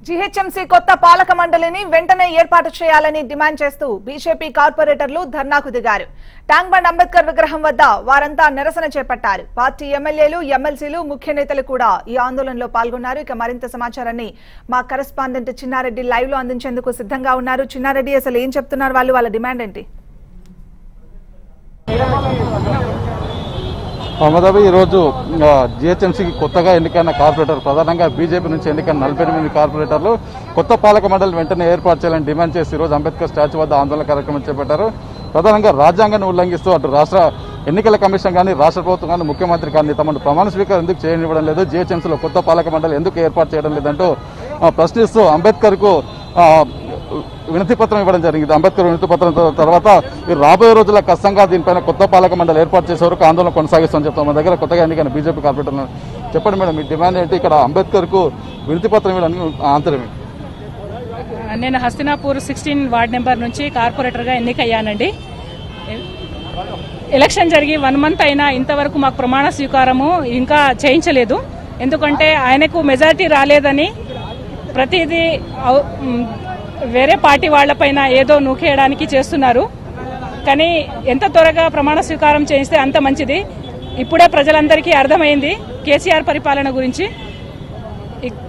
GHMC కొత్త పాలక మండలిని వెంటనే ఏర్పాటు చేయాలని డిమాండ్ చేస్తూ బీజేపీ కార్పొరేటర్లు ధర్నాకు దిగారు ట్యాంక్ బండ్ అంబేద్కర్ విగ్రహం వద్ద వారంతా నిరసన చేపట్టారు పార్టీ ఎమ్మెల్యేలు ఎమ్మెల్సీలు ముఖ్య నేతలు కూడా ఈ ఆందోళనలో పాల్గొన్నారు ఇక మరింత సమాచారాన్ని మా కరెస్పాండెంట్ చిన్నారెడ్డి లైవ్ లో అందించేందుకు సిద్ధంగా ఉన్నారు చిన్నారెడ్డి అసలు ఏం చెప్తున్నారు వాళ్ళు వాళ్ళ డిమాండ్ ఏంటి మమతాబి ఈరోజు జిహెచ్ఎంసీకి కొత్తగా ఎన్నికైన కార్పొరేటర్ ప్రధానంగా బీజేపీ నుంచి ఎన్నికైన నలభై ఎనిమిది కార్పొరేటర్లు కొత్త పాలక మండలి వెంటనే ఏర్పాటు చేయాలని డిమాండ్ చేసి ఈరోజు అంబేద్కర్ స్టాచ్యూ వద్ద ఆందోళన కార్యక్రమం చేపట్టారు ప్రధానంగా రాజ్యాంగాన్ని ఉల్లంఘిస్తూ అటు రాష్ట్ర ఎన్నికల కమిషన్ కానీ రాష్ట్ర ప్రభుత్వం కానీ ముఖ్యమంత్రి కానీ తమను ప్రమాణ స్వీకారం ఎందుకు చేయనివ్వడం లేదు జిహెచ్ఎంసీలో కొత్త పాలక మండలి ఎందుకు ఏర్పాటు చేయడం లేదంటూ ఆ, ప్రశ్నిస్తూ అంబేద్కర్కు ఆ, వినతి పత్రం ఇవ్వడం జరిగింది అంబేద్కర్ వినతి పత్రం త- తర్వాత ఈ రాబోయే రోజుల్లో ఖచ్చితంగా దీనిపైన కొత్త పాలక మండలి ఏర్పాటు చేసే వరకు ఆందోళన కొనసాగిస్తామని చెప్తాం మన దగ్గర కొత్తగా ఎన్నికైన బీజేపీ కార్పొరేటర్లు చెప్పండి మేడం మీ డిమాండ్ ఏంటి ఇక్కడ అంబేద్కర్ కు వినతి పత్రం ఇవ్వడానికి ఆంతరం ఏంటి? నేను హస్తినాపూర్ సిక్స్టీన్ వార్డ్ నెంబర్ నుంచి కార్పొరేటర్గా ఎన్నికయ్యానండి ఎలక్షన్ జరిగి వన్ మంత్ అయినా ఇంతవరకు మాకు ప్రమాణ స్వీకారము ఇంకా చేయించలేదు ఎందుకంటే ఆయనకు మెజారిటీ రాలేదని ప్రతిదీ అవ్- మ్, వేరే పార్టీ వాళ్ళపైన ఏదో నూకేయడానికి చేస్తున్నారు కానీ ఎంత త్వరగా ప్రమాణ స్వీకారం చేయిస్తే అంత మంచిది ఇప్పుడే ప్రజలందరికీ అర్థమైంది కేసీఆర్ పరిపాలన గురించి ఇక్-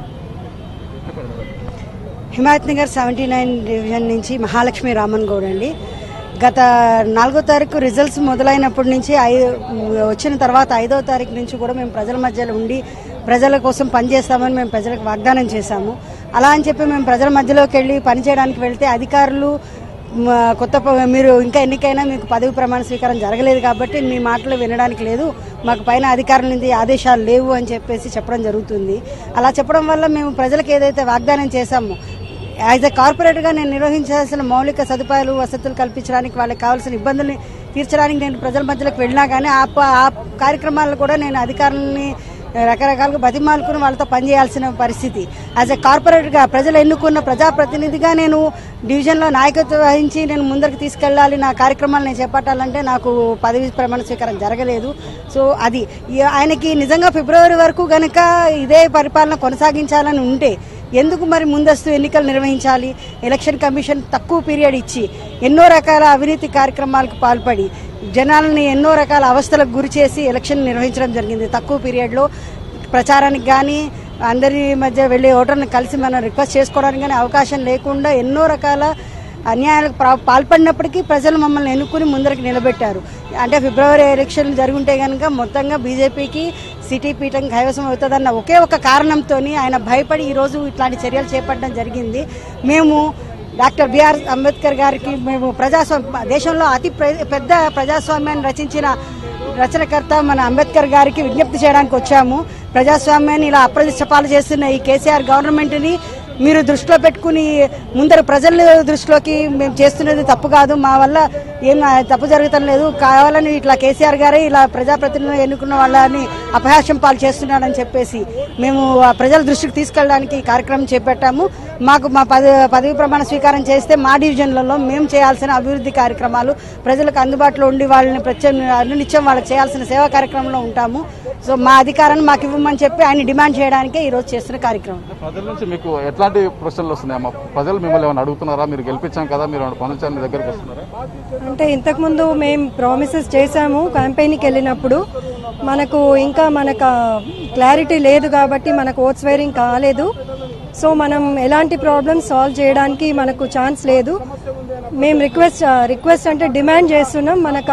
Himayat Nagar seventy nine division నుంచి మహాలక్ష్మి రామన్ గౌడ్ అండి గత నాలుగో తారీఖు రిజల్ట్స్ మొదలైనప్పటి నుంచి ఐ వచ్చిన తర్వాత ఐదో తారీఖు నుంచి కూడా మేము ప్రజల మధ్యలో ఉండి ప్రజల కోసం పనిచేస్తామని మేము ప్రజలకు వాగ్దానం చేశాము అలా అని చెప్పి మేము ప్రజల మధ్యలోకి వెళ్ళి పనిచేయడానికి వెళ్తే అధికారులు మ, కొత్త ప- మీరు ఇంకా ఎన్నికైనా మీకు పదవి ప్రమాణ స్వీకారం జరగలేదు కాబట్టి మీ మాటలు వినడానికి లేదు మాకు పైన అధికారుల నుంచి ఆదేశాలు లేవు అని చెప్పేసి చెప్పడం జరుగుతుంది అలా చెప్పడం వల్ల మేము ప్రజలకు ఏదైతే వాగ్దానం చేశామో యాజ్ ఎ కార్పొరేట్గా నేను నిర్వహించాల్సిన మౌలిక సదుపాయాలు వసతులు కల్పించడానికి వాళ్ళకి కావాల్సిన ఇబ్బందుల్ని తీర్చడానికి నేను ప్రజల మధ్యలోకి వెళ్ళినా కానీ ఆ ప- ఆ కార్యక్రమాలను కూడా నేను అధికారులని రకరకాలుగా బతిమాలుకుని వాళ్ళతో పనిచేయాల్సిన పరిస్థితి యాజ్ ఎ కార్పొరేట్గా ప్రజలు ఎన్నుకున్న ప్రజాప్రతినిధిగా నేను డివిజన్లో నాయకత్వం వహించి నేను ముందరికి తీసుకెళ్ళాలి నా కార్యక్రమాలు నేను చేపట్టాలంటే నాకు పదవి ప్రమాణ స్వీకారం జరగలేదు సో అది ఈ- ఆయనకి నిజంగా ఫిబ్రవరి వరకు గనక ఇదే పరిపాలన కొనసాగించాలని ఉంటే ఎందుకు మరి ముందస్తు ఎన్నికలు నిర్వహించాలి ఎలక్షన్ కమిషన్ తక్కువ పీరియడ్ ఇచ్చి ఎన్నో రకాల అవినీతి కార్యక్రమాలకు పాల్పడి జనాలని ఎన్నో రకాల అవస్థలకు గురి చేసి ఎలక్షన్ నిర్వహించడం జరిగింది తక్కువ పీరియడ్లో ప్రచారానికి కానీ అందరి మధ్య వెళ్ళి ఓటర్ని కలిసి మనం రిక్వెస్ట్ చేసుకోవడానికి కానీ అవకాశం లేకుండా ఎన్నో రకాల అన్యాయాలకు ప్రా- పాల్పడినప్పటికీ ప్రజలు మమ్మల్ని ఎన్నుకుని ముందరికి నిలబెట్టారు అంటే ఫిబ్రవరి ఎలక్షన్లు జరుగుంటే కనుక మొత్తంగా బీజేపీకి సిటీ పీఠం కైవసం అవుతుందన్న ఒకే ఒక కారణంతో ఆయన భయపడి ఈరోజు ఇట్లాంటి చర్యలు చేపట్టడం జరిగింది మేము డాక్టర్ బిఆర్ అంబేద్కర్ గారికి మేము ప్రజాస్వామ్య దేశంలో అతి ప్ర- పెద్ద ప్రజాస్వామ్యాన్ని రచించిన రచనకర్త మన అంబేద్కర్ గారికి విజ్ఞప్తి చేయడానికి వచ్చాము ప్రజాస్వామ్యాన్ని ఇలా అప్రదిష్ట పాలు చేస్తున్న ఈ కేసీఆర్ గవర్నమెంట్ని మీరు దృష్టిలో పెట్టుకుని ముందర ప్రజల దృష్టిలోకి మేము చేస్తున్నది తప్పు కాదు మా వల్ల ఏం తప్పు జరగటం లేదు కావాలని ఇట్లా కేసీఆర్ గారే ఇలా ప్రజాప్రతినిధులు ఎన్నుకున్న వాళ్ళని అపహాస్యం పాలు చేస్తున్నాడని చెప్పేసి మేము ఆ ప్రజల దృష్టికి తీసుకెళ్ళడానికి ఈ కార్యక్రమం చేపట్టాము మాకు మా పదవి పదవి ప్రమాణ స్వీకారం చేస్తే మా డివిజన్లలో మేము చేయాల్సిన అభివృద్ధి కార్యక్రమాలు ప్రజలకు అందుబాటులో ఉండి వాళ్ళని ప్రత్యేక అనునిత్యం వాళ్ళకి చేయాల్సిన సేవా కార్యక్రమంలో ఉంటాము సో మా అధికారాన్ని మాకు ఇవ్వమని చెప్పి ఆయన డిమాండ్ చేయడానికే ఈరోజు చేస్తున్న కార్యక్రమం ప్రజల నుంచి మీకు ఎట్లాంటి ప్రశ్నలు వస్తున్నాయమ్మా ప్రజలు మిమ్మల్ని ఏమైనా అడుగుతున్నారా మీరు గెలిపించాం కదా మీరు ఏమైనా పనులు చేయాలని మీ దగ్గరికి వస్తున్నారా అంటే ఇంతకుముందు మేము ప్రామిసెస్ చేశాము క్యాంపెయిన్కి వెళ్ళినప్పుడు మనకు ఇంకా మనకు క్లారిటీ లేదు కాబట్టి మనకు ఓట్స్ వేరింగ్ కాలేదు సో మనం ఎలాంటి ప్రాబ్లమ్స్ సాల్వ్ చేయడానికి మనకు ఛాన్స్ లేదు మేము రిక్వెస్ట్ రిక్వెస్ట్ అంటే డిమాండ్ చేస్తున్నాం మనకు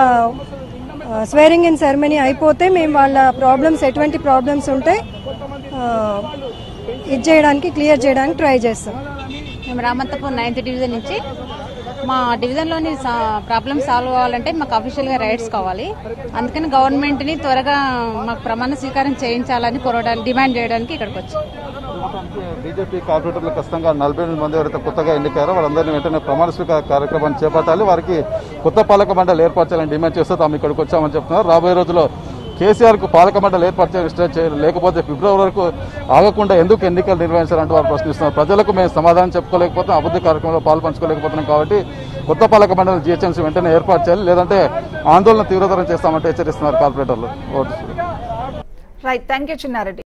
స్వేరింగ్ ఇన్ సెరమనీ అయిపోతే మేము వాళ్ళ ప్రాబ్లమ్స్ ఎటువంటి ప్రాబ్లమ్స్ ఉంటే ఆ, ఇది చేయడానికి క్లియర్ చేయడానికి ట్రై చేస్తాం మేము రామంతపూర్ నైన్త్ డివిజన్ నుంచి మా డివిజన్లోని ప్రాబ్లమ్ సాల్వ్ అవ్వాలంటే మాకు అఫీషియల్గా రైట్స్ కావాలి అందుకని గవర్నమెంట్ని త్వరగా మాకు ప్రమాణ స్వీకారం చేయించాలని కోరడానికి డిమాండ్ చేయడానికి ఇక్కడికి వచ్చాం బీజేపీ కార్పొరేటర్లు ఖచ్చితంగా నలభై ఎనిమిది మంది ఎవరైతే కొత్తగా ఎన్నికారో వాళ్ళందరినీ వెంటనే ప్రమాణ స్వీకార కార్యక్రమాన్ని చేపట్టాలి వారికి కొత్త పాలక మండలి ఏర్పాటు చేయాలని డిమాండ్ చేస్తూ తాము ఇక్కడికి వచ్చామని చెప్తున్నారు రాబోయే రోజుల్లో కేసీఆర్ కు పాలక మండలి ఏర్పాటు చేయాలి స్టే- చేయాలి. లేకపోతే ఫిబ్రవరి వరకు ఆగకుండా ఎందుకు ఎన్నికలు నిర్వహించాలంటూ వారు ప్రశ్నిస్తున్నారు ప్రజలకు మేము సమాధానం చెప్పుకోలేకపోతున్నాం అభివృద్ధి కార్యక్రమంలో పాల్పంచుకోలేకపోతున్నాం కాబట్టి కొత్త పాలక మండలి జీహెచ్ఎంసీ వెంటనే ఏర్పాటు చేయాలి లేదంటే ఆందోళన తీవ్రతరం చేస్తామంటే హెచ్చరిస్తున్నారు కార్పొరేటర్లు vote right thank you Chinna Reddy